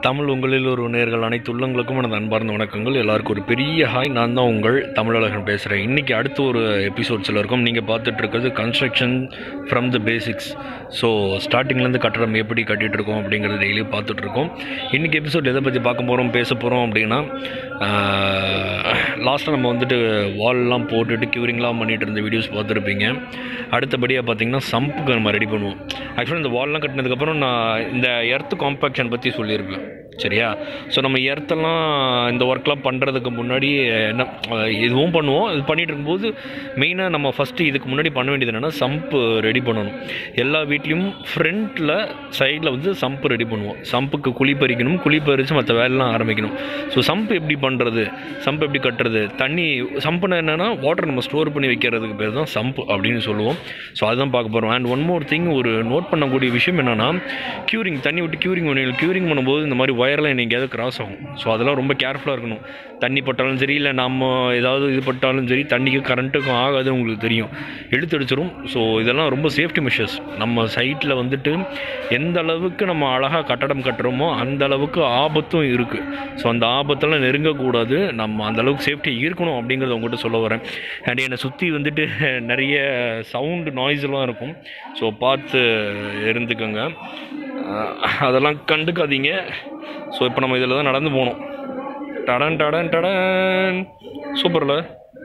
தமிழ் உங்களில் ஒரு நேர்கள் அனைத்து உள்ளங்களுக்கும் எனது அன்பார்ந்த வணக்கங்கள் எல்லாருக்கும் ஒரு பெரிய ஹாய் நான் தான் உங்கள் தமிழழகன் பேசுகிறேன் இன்றைக்கி அடுத்த ஒரு எபிசோட்ஸில் இருக்கும் நீங்கள் பார்த்துட்டு இருக்கிறது construction from the basics so ஸ்டார்டிங்லேருந்து கட்டடம் எப்படி கட்டிகிட்டு இருக்கோம் அப்படிங்கிறது டெய்லியும் பார்த்துட்ருக்கோம் இன்றைக்கி எபிசோட் எதை பற்றி பார்க்க போகிறோம் பேச போகிறோம் அப்படின்னா லாஸ்ட்டாக நம்ம வந்துட்டு வால்லாம் போட்டுட்டு க்யூரிங்லாம் பண்ணிகிட்டு இருந்த வீடியோஸ் பார்த்துருப்பீங்க அடுத்தபடியாக பார்த்தீங்கன்னா சம்புக்கு நம்ம ரெடி பண்ணுவோம் ஆக்சுவலாக இந்த வால்லாம் கட்டினதுக்கப்புறம் நான் இந்த எர்த் காம்பேக்ஷன் பற்றி சொல்லியிருப்பேன் சரியா ஸோ நம்ம எர்த்தெல்லாம் இந்த ஒர்க்லாம் பண்ணுறதுக்கு முன்னாடி என்ன அஹ் இதுவும் பண்ணுவோம் இது பண்ணிகிட்டு இருக்கும்போது மெயினாக நம்ம ஃபஸ்ட்டு இதுக்கு முன்னாடி பண்ண வேண்டியது என்னென்னா சம்ப் ரெடி பண்ணணும் எல்லா வீட்லேயும் ஃப்ரண்ட்டில் சைடில் வந்து சம்ப் ரெடி பண்ணுவோம் சம்புக்கு குழி பறிக்கணும் குழி பறித்து மற்ற வேலைலாம் ஆரம்பிக்கணும் ஸோ சம்ப் எப்படி பண்ணுறது சம்ப் எப்படி கட்டுறது தண்ணி சம்புனா என்னென்னா வாட்டர் நம்ம ஸ்டோர் பண்ணி வைக்கிறதுக்கு பேர் தான் சம்ப் அப்படின்னு சொல்லுவோம் ஸோ அதுதான் பார்க்க போகிறோம் அண்ட் ஒன் மோர் திங் ஒரு நோட் பண்ணக்கூடிய விஷயம் என்னென்னா க்யூரிங் தண்ணி விட்டு க்யூரிங் பண்ணுவீங்க க்யூரிங் பண்ணும்போது இந்த மாதிரி ஒயர்லாம் எங்கேயாவது கிராஸ் ஆகும் ஸோ அதெல்லாம் ரொம்ப கேர்ஃபுல்லாக இருக்கணும் தண்ணி பட்டாலும் சரி இல்லை நம்ம ஏதாவது இது பட்டாலும் சரி தண்ணிக்கு கரண்ட்டுக்கும் ஆகாது உங்களுக்கு தெரியும் இழுத்து அடிச்சிடும் ஸோ இதெல்லாம் ரொம்ப சேஃப்டி மெஷர்ஸ் நம்ம சைட்டில் வந்துட்டு எந்த அளவுக்கு நம்ம அழகாக கட்டடம் கட்டுறோமோ அந்த அளவுக்கு ஆபத்தும் இருக்குது ஸோ அந்த ஆபத்தெல்லாம் நெருங்கக்கூடாது நம்ம அந்த அளவுக்கு சேஃப்டி இருக்கணும் அப்படிங்கிறத உங்கள்கிட்ட சொல்ல வரேன் அண்ட் என்னை சுற்றி வந்துட்டு நிறைய சவுண்டு நாய்ஸ்லாம் இருக்கும் ஸோ பார்த்து இருந்துக்கோங்க அஹ் அதெல்லாம் கண்டுக்காதீங்க ஸோ இப்போ நம்ம இதில் தான் நடந்து போகணும் டடன் டடன் டடன் சூப்பரில்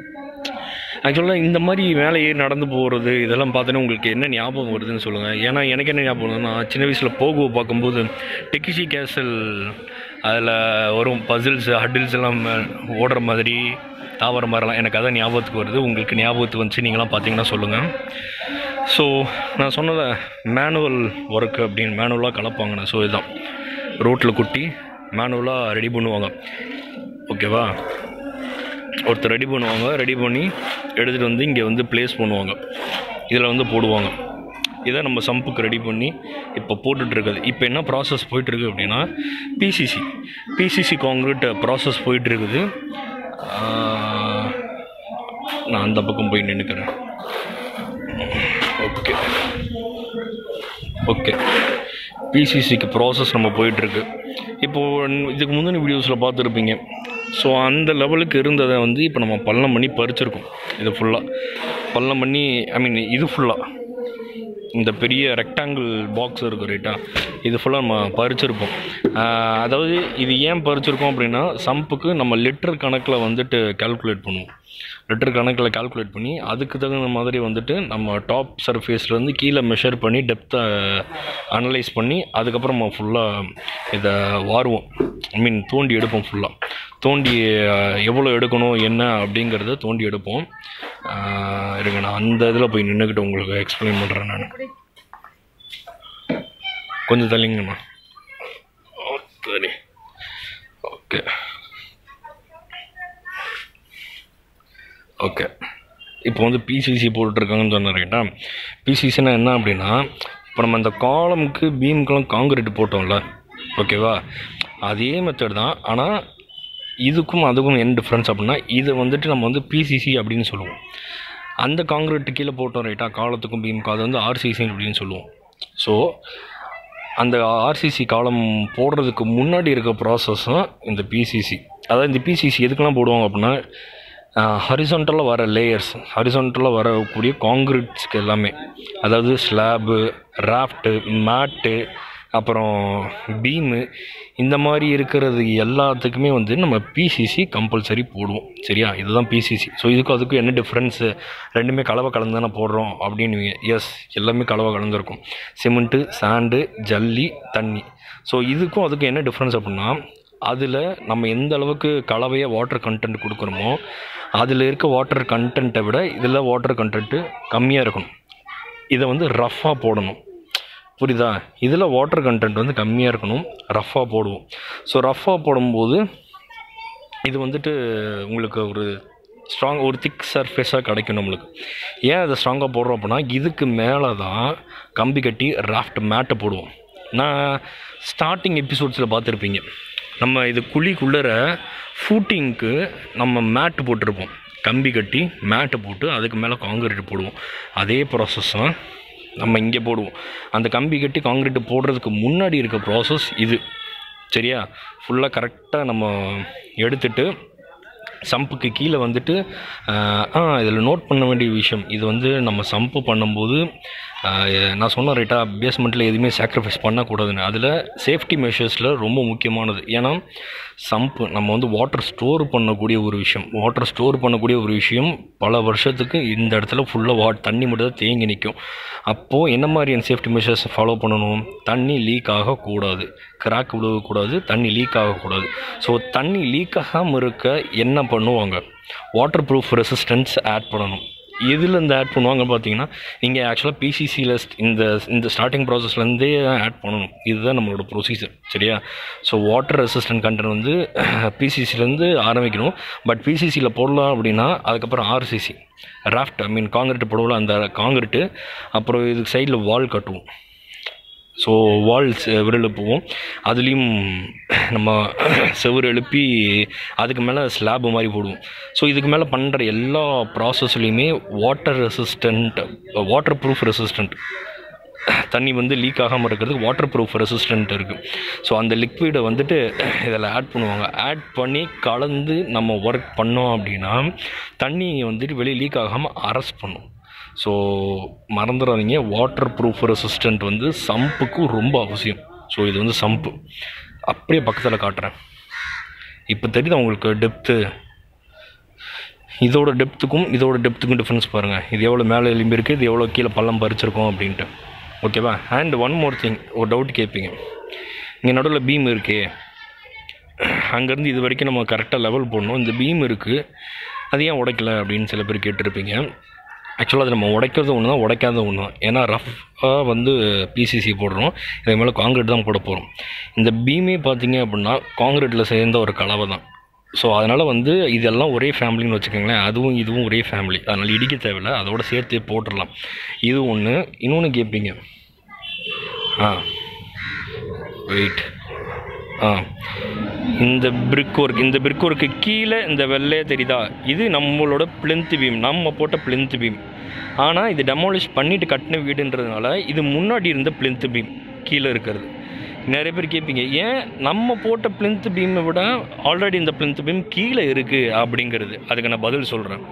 ஆக்சுவலாக இந்த மாதிரி மேலே ஏறி நடந்து போகிறது இதெல்லாம் பார்த்தோன்னா உங்களுக்கு என்ன ஞாபகம் வருதுன்னு சொல்லுங்கள் ஏன்னா எனக்கு என்ன ஞாபகம் வருதுன்னா சின்ன வயசில் போகுவ பார்க்கும்போது டெக்கிஷி கேசல் அதில் வரும் பசில்ஸ் ஹட்டில்ஸ் எல்லாம் மே- ஓடுற மாதிரி தாவர மாதிரிலாம் எனக்கு அதான் ஞாபகத்துக்கு வருது உங்களுக்கு ஞாபகத்துக்கு வந்துச்சு நீங்களாம் பார்த்தீங்கன்னா சொல்லுங்கள் ஸோ நான் சொன்னத மேனுவல் ஒர்க் அப்படின்னு மேனுவலாக கலப்பாங்கண்ணா ஸோ இதுதான் ரோட்டில் குட்டி மேனுவலாக ரெடி பண்ணுவாங்க ஓகேவா ஒருத்தர் ரெடி பண்ணுவாங்க ரெடி பண்ணி எடுத்துகிட்டு வந்து இங்கே வந்து ப்ளேஸ் பண்ணுவாங்க இதில் வந்து போடுவாங்க இதை நம்ம சம்புக்கு ரெடி பண்ணி இப்போ போட்டுட்ருக்குது இப்போ என்ன ப்ராசஸ் போயிட்டுருக்கு அப்படின்னா பிசிசி பிசிசி காங்கிரீட் ப்ராசஸ் போயிட்டுருக்குது நான் அந்த பக்கம் போய் நின்றுக்கிறேன் ஓகே ஓகே பிசிசிக்கு ப்ராசஸ் நம்ம போயிட்டுருக்கு இப்போது இதுக்கு முந்தின வீடியோஸில் பார்த்துருப்பீங்க ஸோ அந்த லெவலுக்கு இருந்ததை வந்து இப்போ நம்ம பள்ளம் பண்ணி பறிச்சிருக்கோம் இது ஃபுல்லாக பள்ளம் பண்ணி ஐ மீன் இது ஃபுல்லாக இந்த பெரிய ரெக்டாங்கிள் பாக்ஸ் இருக்கும் ரைட்டா இது ஃபுல்லாக நம்ம பறிச்சிருப்போம் ஆஹ் அதாவது இது ஏன் பறிச்சிருக்கோம் அப்படின்னா சம்புக்கு நம்ம லிட்டர் கணக்கில் வந்துட்டு கால்குலேட் பண்ணுவோம் லிட்டர் கணக்கில் கால்குலேட் பண்ணி அதுக்கு தகுந்த மாதிரி வந்துட்டு நம்ம டாப் சர்ஃபேஸ்லேருந்து கீழே மெஷர் பண்ணி டெப்த்தை அனலைஸ் பண்ணி அதுக்கப்புறம் நம்ம ஃபுல்லாக இதை வாருவோம் ஐ மீன் தோண்டி எடுப்போம் ஃபுல்லாக தோண்டி ஆஹ், எவ்வளோ எடுக்கணும் என்ன அப்படிங்கிறத தோண்டி எடுப்போம் ஆஹ், இருங்க நான் அந்த இதில் போய் நின்றுக்கிட்டு உங்களுக்கு எக்ஸ்பிளைன் பண்ணுறேன் நான் கொஞ்சம் தள்ளிங்கண்ணா சரி ஓகே ஓகே இப்போ வந்து பிசிசி போட்டுட்ருக்காங்கன்னு சொன்னார்கிட்டா பிசிசினா என்ன அப்படின்னா இப்போ நம்ம இந்த காலமுக்கு பீமுக்கெல்லாம் காங்கிரீட் போட்டோம்ல ஓகேவா அதே மெத்தட் தான் ஆனால் இதுக்கும் அதுக்கும் என்ன டிஃப்ரென்ஸ் அப்படின்னா இது வந்துட்டு நம்ம வந்து பிசிசி அப்படின்னு சொல்லுவோம் அந்த காங்கிரீட் கீழே போட்டோம் ரைட்டா காலத்துக்கும் பீமுக்கும் அது வந்து ஆர்சிசி அப்படின்னு சொல்லுவோம் ஸோ அந்த ஆர்சிசி காலம் போடுறதுக்கு முன்னாடி இருக்க ப்ராசஸ் தான் இந்த பிசிசி அதாவது இந்த பிசிசி எதுக்கெல்லாம் போடுவாங்க அப்படின்னா ஹரிசான்டலாக வர லேயர்ஸ் ஹரிசான்டலாக வரக்கூடிய காங்கிரீட்ஸ்க்கு எல்லாமே அதாவது ஸ்லாபு ராஃப்ட்டு மேட்டு அப்புறம் பீமு இந்த மாதிரி இருக்கிறது எல்லாத்துக்குமே வந்து நம்ம பிசிசி கம்பல்சரி போடுவோம் சரியா இதுதான் பிசிசி ஸோ இதுக்கும் அதுக்கும் என்ன டிஃப்ரென்ஸு ரெண்டுமே கலவை கலந்து தானே போடுறோம் அப்படின்னு எஸ் எல்லாமே கலவை கலந்துருக்கும் சிமெண்ட்டு சாண்டு ஜல்லி தண்ணி ஸோ இதுக்கும் அதுக்கும் என்ன டிஃப்ரென்ஸ் அப்படின்னா அதில் நம்ம எந்த அளவுக்கு கலவையாக வாட்டர் கண்டென்ட் கொடுக்குறோமோ அதில் இருக்க வாட்டர் கண்டென்ட்டை விட இதில் வாட்டர் கண்டென்ட்டு கம்மியாக இருக்கணும் இதை வந்து ரஃப்பாக போடணும் புரியுதா இதில் வாட்டர் கண்டென்ட் வந்து கம்மியாக இருக்கணும் ரஃப்பாக போடுவோம் ஸோ ரஃப்பாக போடும்போது இது வந்துட்டு உங்களுக்கு ஒரு ஸ்ட்ராங் ஒரு திக் சர்ஃபேஸாக கிடைக்கும் நம்மளுக்கு ஏன் அதை ஸ்ட்ராங்காக போடுறோம் அப்படின்னா இதுக்கு மேலே தான் கம்பி கட்டி ராஃப்ட் மேட்டை போடுவோம் நான் ஸ்டார்டிங் எபிசோட்ஸில் பார்த்துருப்பீங்க நம்ம இது குழிக்குள்ளற ஃபூட்டிங்க்கு நம்ம மேட்டு போட்டிருப்போம் கம்பி கட்டி மேட்டை போட்டு அதுக்கு மேலே காங்கிரீட் போடுவோம் அதே ப்ராசஸ் தான் நம்ம இங்கே போடுவோம் அந்த கம்பி கட்டி காங்கிரீட் போடுறதுக்கு முன்னாடி இருக்க ப்ராசஸ் இது சரியா ஃபுல்லாக கரெக்டாக நம்ம எடுத்துட்டு சம்புக்கு கீழே வந்துட்டு ஆஹ், ஆ இதில் நோட் பண்ண வேண்டிய விஷயம் இது வந்து நம்ம சம்பு பண்ணும்போது ஆஹ், நான் சொன்ன ரைட்டா பேஸ்மெண்ட்டில் எதுவுமே சாக்ரிஃபைஸ் பண்ணக்கூடாதுன்னு அதில் சேஃப்டி மெஷர்ஸில் ரொம்ப முக்கியமானது ஏன்னா சம்பு நம்ம வந்து வாட்டர் ஸ்டோர் பண்ணக்கூடிய ஒரு விஷயம் வாட்டர் ஸ்டோர் பண்ணக்கூடிய ஒரு விஷயம் பல வருஷத்துக்கு இந்த இடத்துல ஃபுல்லாக வா தண்ணி மட்டும் தான் தேங்கி நிற்கும் அப்போது என்ன மாதிரியான சேஃப்டி மெஷர்ஸ் ஃபாலோ பண்ணணும் தண்ணி லீக் ஆகக்கூடாது கிராக் விழுகக்கூடாது தண்ணி லீக் ஆகக்கூடாது ஸோ தண்ணி லீக் ஆகாமல் இருக்க என்ன பண்ணுவாங்க வாட்டர் ப்ரூஃப் ரெசிஸ்டன்ஸ் ஆட் பண்ணணும் எதில் இந்த ஆட் பண்ணுவாங்க பார்த்தீங்கன்னா நீங்கள் ஆக்சுவலாக பிசிசியில் இந்த இந்த ஸ்டார்டிங் ப்ராசஸ்லேருந்தே ஆட் பண்ணணும் இதுதான் நம்மளோட ப்ரொசீஜர் சரியா ஸோ வாட்டர் ரெசிஸ்டன்ட் கண்டென்ட் வந்து பிசிசிலேருந்து ஆரம்பிக்கணும் பட் பிசிசியில் போடலாம் அப்படின்னா அதுக்கப்புறம் RCC raft I mean concrete போடுவோம்ல அந்த காங்கிரீட்டு அப்புறம் இதுக்கு சைடில் வால் கட்டுவோம் ஸோ வால்ஸ் விரல் எழுப்புவோம் அதுலேயும் நம்ம செவுரு எழுப்பி அதுக்கு மேலே ஸ்லாப் மாதிரி போடுவோம் ஸோ இதுக்கு மேலே பண்ணுற எல்லா ப்ராசஸ்லேயுமே water resistant waterproof resistant தண்ணி வந்து லீக் ஆகாமல் இருக்கிறதுக்கு வாட்டர் ப்ரூஃப் ரெசிஸ்டன்ட் இருக்குது ஸோ அந்த லிக்விடை வந்துட்டு இதில் ஆட் பண்ணுவாங்க ஆட் பண்ணி கலந்து நம்ம ஒர்க் பண்ணோம் அப்படின்னா தண்ணி வந்துட்டு வெளியே லீக் ஆகாமல் அரெஸ்ட் பண்ணும் ஸோ மறந்துடாதீங்க வாட்டர் ப்ரூஃப் ரெசிஸ்டன்ட் வந்து சம்புக்கு ரொம்ப அவசியம் ஸோ இது வந்து சம்பு அப்படியே பக்கத்தில் காட்டுறேன் இப்போ தெரியுதா உங்களுக்கு டெப்த்து இதோட டெப்த்துக்கும் இதோட டெப்த்துக்கும் டிஃப்ரென்ஸ் பாருங்கள் இது எவ்வளோ மேலே எலும்பி இருக்குது இது எவ்வளோ கீழே பள்ளம் பறிச்சிருக்கோம் அப்படின்ட்டு ஓகேவா அண்ட் ஒன் மோர் திங் ஒரு டவுட் கேட்பீங்க இங்கே நடுவில் பீம் இருக்கே அங்கேருந்து இது வரைக்கும் நம்ம கரெக்டாக லெவல் போடணும் இந்த பீம் இருக்குது அது ஏன் உடைக்கல அப்படின்னு சில பேர் கேட்டிருப்பீங்க ஆக்சுவலாக அது நம்ம உடைக்கிறது ஒன்று தான் உடைக்காத ஒன்று தான் ஏன்னா ரஃப்பாக வந்து பிசிசி போடுறோம் இதுக்கு மேலே காங்கிரீட் தான் போட போகிறோம் இந்த பீமே பார்த்தீங்க அப்படின்னா காங்கிரீட்டில் சேர்ந்த ஒரு கலவை தான் ஸோ அதனால் வந்து இதெல்லாம் ஒரே ஃபேமிலின்னு வச்சுக்கோங்களேன் அதுவும் இதுவும் ஒரே ஃபேமிலி அதனால் இடிக்க தேவையில்ல அதோட சேர்த்து போட்டுடலாம் இது ஒன்று இன்னொன்று கேட்பீங்க ஆ வெயிட் ஆ இந்த பிரிக் ஒர்க் இந்த பிரிக் ஒர்க்கு கீழே இந்த வெள்ளையே தெரியுதா இது நம்மளோட பிளிந்த் பீம் நம்ம போட்ட பிளிந்த் பீம் ஆனால் இது டெமாலிஷ் பண்ணிட்டு கட்டின வீடுன்றதுனால இது முன்னாடி இருந்த பிளிந்த் பீம் கீழே இருக்கிறது நிறைய பேர் கேட்பீங்க ஏன் நம்ம போட்ட பிளிந்த் பீமை விட ஆல்ரெடி இந்த பிளிந்த் பீம் கீழே இருக்குது அப்படிங்கிறது அதுக்கு நான் பதில் சொல்கிறேன்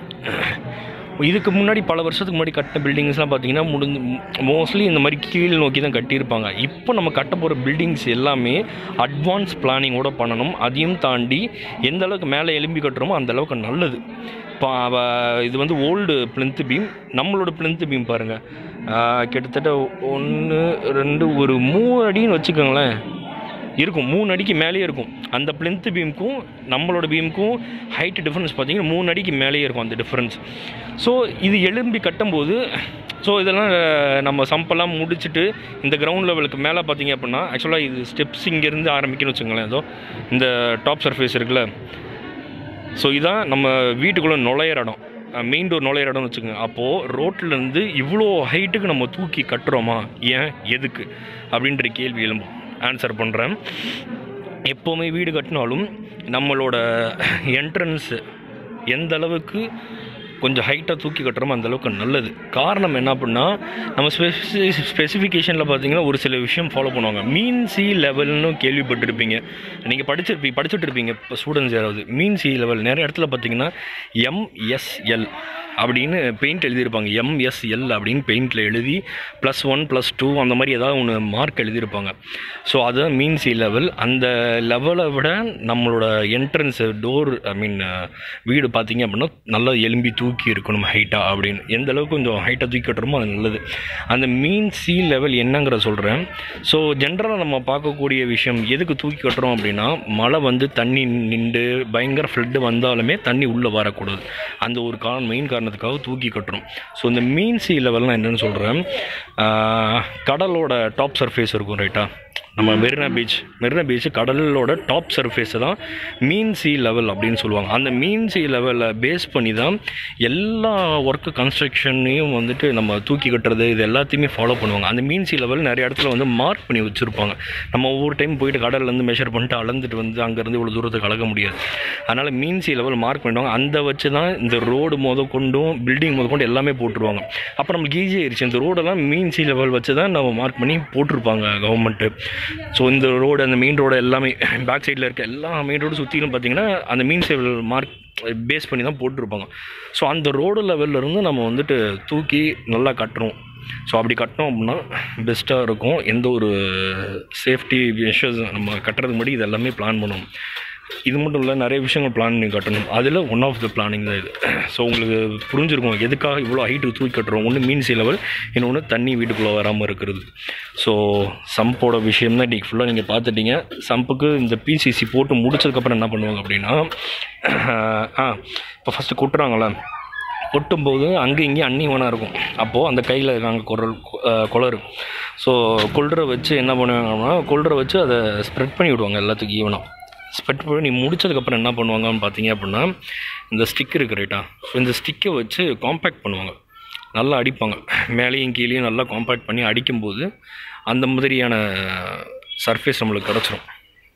இதுக்கு முன்னாடி பல வருஷத்துக்கு முன்னாடி கட்டின பில்டிங்ஸ்லாம் பார்த்தீங்கன்னா முடிஞ்சு மோஸ்ட்லி இந்த மாதிரி கீழ் நோக்கி தான் கட்டியிருப்பாங்க இப்போ நம்ம கட்ட போகிற பில்டிங்ஸ் எல்லாமே அட்வான்ஸ் பிளானிங்கோட பண்ணணும் அதையும் தாண்டி எந்த அளவுக்கு மேலே எலும்பி கட்டுறோமோ அந்த அளவுக்கு நல்லது இப்போ அவ- இது வந்து ஓல்டு பிளிந்த் பீம் நம்மளோட பிளிந்த் பீம் பாருங்கள் கிட்டத்தட்ட ஒன்று ரெண்டு ஒரு மூணு அடின்னு வச்சுக்கோங்களேன் இருக்கும் மூணு அடிக்கு மேலேயே இருக்கும் அந்த பிளிந்த் பீமுக்கும் நம்மளோட பீமுக்கும் ஹைட் டிஃப்ரென்ஸ் பார்த்தீங்கன்னா மூணு அடிக்கு மேலேயே இருக்கும் அந்த டிஃப்ரென்ஸ் ஸோ இது எலும்பி கட்டும்போது ஸோ இதெல்லாம் அஹ், நம்ம சம்பெல்லாம் முடிச்சுட்டு இந்த கிரவுண்ட் லெவலுக்கு மேலே பார்த்தீங்க அப்படின்னா ஆக்சுவலாக இது ஸ்டெப்ஸ் இங்கேருந்து ஆரம்பிக்கணும்னு வச்சுங்களேன் ஏதோ இந்த டாப் சர்ஃபேஸ் இருக்குல்ல ஸோ இதான் நம்ம வீட்டுக்குள்ளே நுழையிற இடம் மெயின் டோர் நுழையிற இடம்னு வச்சுக்கோங்க அப்போது ரோட்லேருந்து இவ்வளோ ஹைட்டுக்கு நம்ம தூக்கி கட்டுறோமா ஏன் எதுக்கு அப்படின்ற கேள்வி எழும்பும் ஆன்சர் பண்ணுறேன் எப்போவுமே வீடு கட்டினாலும் நம்மளோட என்ட்ரன்ஸ் எந்த அளவுக்கு கொஞ்சம் ஹைட்டாக தூக்கி கட்டுறோமோ அந்த அளவுக்கு நல்லது காரணம் என்ன அப்படின்னா நம்ம ஸ்பெசி ஸ்பெசிஃபிகேஷனில் பார்த்தீங்கன்னா ஒரு சில விஷயம் ஃபாலோ பண்ணுவாங்க மீன் சி லெவல்னு கேள்விப்பட்டிருப்பீங்க நீங்கள் படிச்சிருப்பீங்க படிச்சுட்டு இருப்பீங்க இப்போ ஸ்டூடெண்ட்ஸ் யாராவது மீன் சி லெவல் நிறைய இடத்துல பார்த்தீங்கன்னா எம்எஸ்எல் அப்படின்னு பெயிண்ட் எழுதியிருப்பாங்க எம்எஸ்எல் அப்படின்னு பெயிண்டில் எழுதி ப்ளஸ் ஒன் ப்ளஸ் டூ அந்த மாதிரி ஏதாவது ஒன்று மார்க் எழுதியிருப்பாங்க ஸோ அதுதான் மீன் சி லெவல் அந்த லெவலை விட நம்மளோட என்ட்ரன்ஸ் டோர் ஐ மீன் வீடு பார்த்தீங்க அப்படின்னா நல்லா எலும்பி தூக்கி இருக்கணும் ஹைட்டாக அப்படின்னு எந்த அளவுக்கு கொஞ்சம் ஹைட்டாக தூக்கி கட்டுறோமோ அது நல்லது அந்த மீன் சி லெவல் என்னங்கிற சொல்கிறேன் ஸோ ஜென்ரலாக நம்ம பார்க்கக்கூடிய விஷயம் எதுக்கு தூக்கி கட்டுறோம் அப்படின்னா மழை வந்து தண்ணி நின்று பயங்கர ஃப்ளட்டு வந்தாலுமே தண்ணி உள்ளே வரக்கூடாது அந்த ஒரு காரணம் மெயின் காரணத்துக்காக தூக்கி கட்டுறோம் ஸோ இந்த மீன் சி லெவல்னால் என்னென்னு சொல்கிறேன் கடலோட டாப் சர்ஃபேஸ் இருக்கும் ரைட்டா நம்ம மெரினா பீச் மெரினா பீச் கடலோட டாப் சர்ஃபேஸை தான் மீன் சி லெவல் அப்படின்னு சொல்லுவாங்க அந்த மீன் சி லெவலை பேஸ் பண்ணி தான் எல்லா ஒர்க்கு கன்ஸ்ட்ரக்ஷனையும் வந்துட்டு நம்ம தூக்கி கட்டுறது இது எல்லாத்தையுமே ஃபாலோ பண்ணுவாங்க அந்த மீன் சி லெவல் நிறைய இடத்துல வந்து மார்க் பண்ணி வச்சுருப்பாங்க நம்ம ஒவ்வொரு டைம் போயிட்டு கடல்லேருந்து மெஷர் பண்ணிட்டு அளந்துட்டு வந்து அங்கேருந்து இவ்வளோ தூரத்துக்கு கலக்க முடியாது அதனால் மீன் சி லெவல் மார்க் பண்ணுவாங்க அந்த வச்சு தான் இந்த ரோடு முத கொண்டும் பில்டிங் முத கொண்டு எல்லாமே போட்டுருவாங்க அப்போ நம்மளுக்கு ஈஸியாகிடுச்சு இந்த ரோடெல்லாம் மீன் சி லெவல் வச்சு தான் நம்ம மார்க் பண்ணி போட்டிருப்பாங்க கவர்மெண்ட்டு ஸோ இந்த ரோடு அந்த மெயின் ரோடு எல்லாமே பேக் சைடில் இருக்க எல்லா மெயின் ரோடு சுற்றிலும் பார்த்தீங்கன்னா அந்த மீன் சேவல் மார்க் பேஸ் பண்ணி தான் போட்டிருப்பாங்க ஸோ அந்த ரோடு லெவல்ல இருந்து நம்ம வந்துட்டு தூக்கி நல்லா கட்டுறோம் ஸோ அப்படி கட்டினோம் அப்படின்னா பெஸ்ட்டாக இருக்கும் எந்த ஒரு சேஃப்டி மெஷர்ஸ் நம்ம கட்டுறதுக்கு முன்னாடி இது எல்லாமே பிளான் பண்ணணும் இது மட்டும் இல்லை நிறைய விஷயங்கள் பிளான் பண்ணி கட்டணும் அதில் ஒன் ஆஃப் த பிளானிங் தான் இது ஸோ உங்களுக்கு புரிஞ்சிருக்கும் எதுக்காக இவ்வளோ ஹைட்டுக்கு தூக்கி கட்டுறோம் ஒன்று மீன் சி லெவல் இன்னொன்று தண்ணி வீட்டுக்குள்ளே வராமல் இருக்கிறது ஸோ சம்போட விஷயம் தான் இன்றைக்கி ஃபுல்லாக நீங்கள் பார்த்துட்டீங்க சம்புக்கு இந்த பிசிசி போட்டு முடிச்சதுக்கப்புறம் என்ன பண்ணுவாங்க அப்படின்னா ஆ இப்போ ஃபஸ்ட்டு கொட்டுறாங்களே கொட்டும்போது அங்கே இங்கேயும் அந்நியவனாக இருக்கும் அப்போது அந்த கையில் நாங்கள் குரல் குளறு ஸோ கொள்ற வச்சு என்ன பண்ணுவாங்கன்னா கொள்ற வச்சு அதை ஸ்ப்ரெட் பண்ணி விடுவாங்க எல்லாத்துக்கும் ஈவனாக ஸ்ப்ரெட் பண்ணி முடிச்சதுக்கப்புறம் என்ன பண்ணுவாங்கன்னு பார்த்தீங்க அப்படின்னா இந்த ஸ்டிக் இருக்குது ரைட்டா ஸோ இந்த ஸ்டிக்கை வச்சு காம்பேக்ட் பண்ணுவாங்க நல்லா அடிப்பாங்க மேலேயும் கீழேயும் நல்லா காம்பேக்ட் பண்ணி அடிக்கும்போது அந்த மாதிரியான சர்ஃபேஸ் நம்மளுக்கு கிடச்சிரும்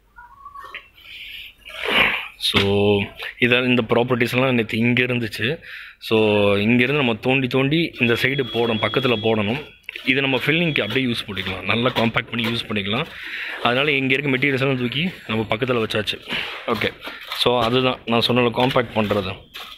ஸோ இதில் இந்த ப்ராப்பர்ட்டிஸ்லாம் நேற்று இங்கே இருந்துச்சு ஸோ இங்கேருந்து நம்ம தோண்டி தோண்டி இந்த சைடு போடணும் பக்கத்தில் போடணும் இதை நம்ம ஃபில்லிங்க்கு அப்படியே யூஸ் பண்ணிக்கலாம் நல்லா காம்பேக்ட் பண்ணி யூஸ் பண்ணிக்கலாம் அதனால் இங்கே இருக்க மெட்டீரியல்ஸ் எல்லாம் தூக்கி நம்ம பக்கத்தில் வச்சாச்சு ஓகே ஸோ அதுதான் நான் சொன்ன காம்பேக்ட் பண்ணுறது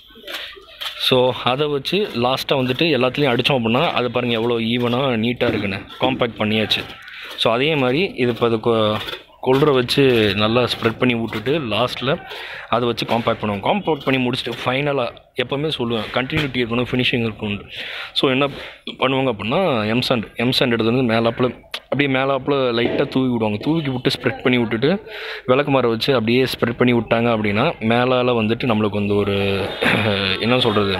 ஸோ அதை வச்சு லாஸ்ட்டாக வந்துட்டு எல்லாத்துலேயும் அடித்தோம் அப்படின்னா அது பாருங்கள் எவ்வளோ ஈவனாக நீட்டாக இருக்குன்னு காம்பேக்ட் பண்ணியாச்சு ஸோ அதே மாதிரி இது இப்போ அது கொள்ற வச்சு நல்லா ஸ்ப்ரெட் பண்ணி விட்டுட்டு லாஸ்ட்டில் அதை வச்சு காம்பேக்ட் பண்ணுவோம் காம்பேக்ட் பண்ணி முடிச்சுட்டு ஃபைனலாக எப்போவுமே சொல்லுவேன் கண்டினியூட்டி இருக்கணும் ஃபினிஷிங் இருக்கணும் ஸோ என்ன பண்ணுவாங்க அப்படின்னா எம்சாண்ட் எம்சாண்ட் எடுத்து வந்து மேலாப்பில் அப்படியே மேலாப்பில் லைட்டாக தூவி விடுவாங்க தூவி விட்டு ஸ்ப்ரெட் பண்ணி விட்டுட்டு விளக்கு மரம் வச்சு அப்படியே ஸ்ப்ரெட் பண்ணி விட்டாங்க அப்படின்னா மேலால் வந்துட்டு நம்மளுக்கு வந்து ஒரு என்ன சொல்கிறது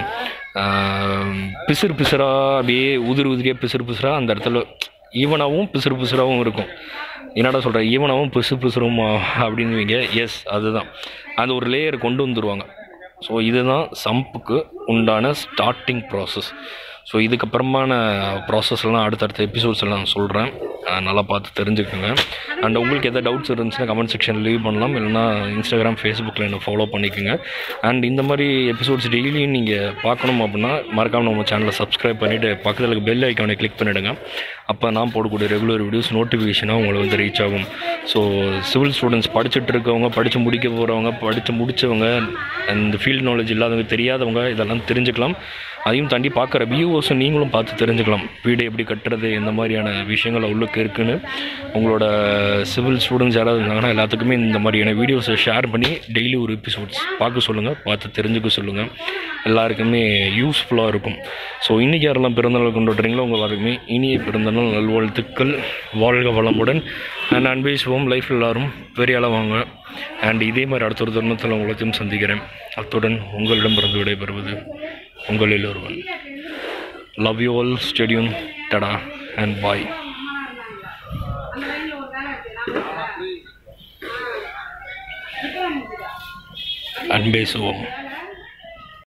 பிசுறு பிசுறாக அப்படியே உதிரி உதிரியாக பிசுறு பிசுறாக அந்த இடத்துல ஈவனாகவும் பிசுறு பிசுறாகவும் இருக்கும் என்னடா சொல்கிறேன் ஈவனாகவும் பிசு பிசுறுமா அப்படின்னுவீங்க எஸ் அதுதான் அந்த ஒரு லேயர் கொண்டு வந்துடுவாங்க ஸோ இதுதான் சம்புக்கு உண்டான ஸ்டார்டிங் ப்ராசஸ் ஸோ இதுக்கப்புறமான ப்ராசஸ்லாம் அடுத்தடுத்த எபிசோட்ஸ் எல்லாம் நான் சொல்கிறேன் நல்லா பார்த்து தெரிஞ்சுக்கோங்க அண்ட் உங்களுக்கு எதாவது டவுட்ஸ் இருந்துச்சுன்னா கமெண்ட் செக்ஷன் லீவ் பண்ணலாம் இல்லைனா இன்ஸ்டாகிராம் ஃபேஸ்புக்கில் என்ன ஃபாலோ பண்ணிக்கோங்க அண்ட் இந்த மாதிரி எபிசோட்ஸ் டெய்லியும் நீங்கள் பார்க்கணும் அப்படின்னா மறக்காமல் நம்ம சேனலை சப்ஸ்கிரைப் பண்ணிவிட்டு பக்கத்தில் இருக்க பெல் ஐக்கானை கிளிக் பண்ணிவிடுங்க அப்போ நான் போடக்கூடிய ரெகுலர் வீடியோஸ் நோட்டிஃபிகேஷனாக உங்களை வந்து ரீச் ஆகும் ஸோ சிவில் ஸ்டூடெண்ட்ஸ் படிச்சுட்டு இருக்கவங்க படித்து முடிக்க போகிறவங்க படித்து முடித்தவங்க அந்த ஃபீல்ட் நாலேஜ் இல்லாதவங்க தெரியாதவங்க இதெல்லாம் தெரிஞ்சுக்கலாம் அதையும் தாண்டி பார்க்குற வியூவர்ஸும் நீங்களும் பார்த்து தெரிஞ்சுக்கலாம் வீடு எப்படி கட்டுறது எந்த மாதிரியான விஷயங்கள் உள்ளுக்கு இருக்குன்னு உங்களோட சிவில் ஸ்டூடெண்ட்ஸ் யாராவது இருந்தாங்கன்னா எல்லாத்துக்குமே இந்த மாதிரியான வீடியோஸை ஷேர் பண்ணி டெய்லி ஒரு எபிசோட்ஸ் பார்க்க சொல்லுங்கள் பார்த்து தெரிஞ்சுக்க சொல்லுங்கள் எல்லாருக்குமே யூஸ்ஃபுல்லாக இருக்கும் ஸோ இன்றைக்கி யாரெல்லாம் பிறந்தநாள் கொண்டாடுறீங்களோ உங்கள் எல்லாருக்குமே இனிய பிறந்தநாள் நல்வாழ்த்துக்கள் வாழ்க வளமுடன் அண்ட் அன்பேசுவோம் லைஃப் எல்லாரும் பெரிய அளவாங்க அண்ட் இதே மாதிரி அடுத்த ஒரு தருணத்தில் உங்களையும் சந்திக்கிறேன் அத்துடன் உங்களிடமிருந்து விடைபெறுவது உங்களில் ஒருவன் love you all stadium tata and bye அன்பே சுவம்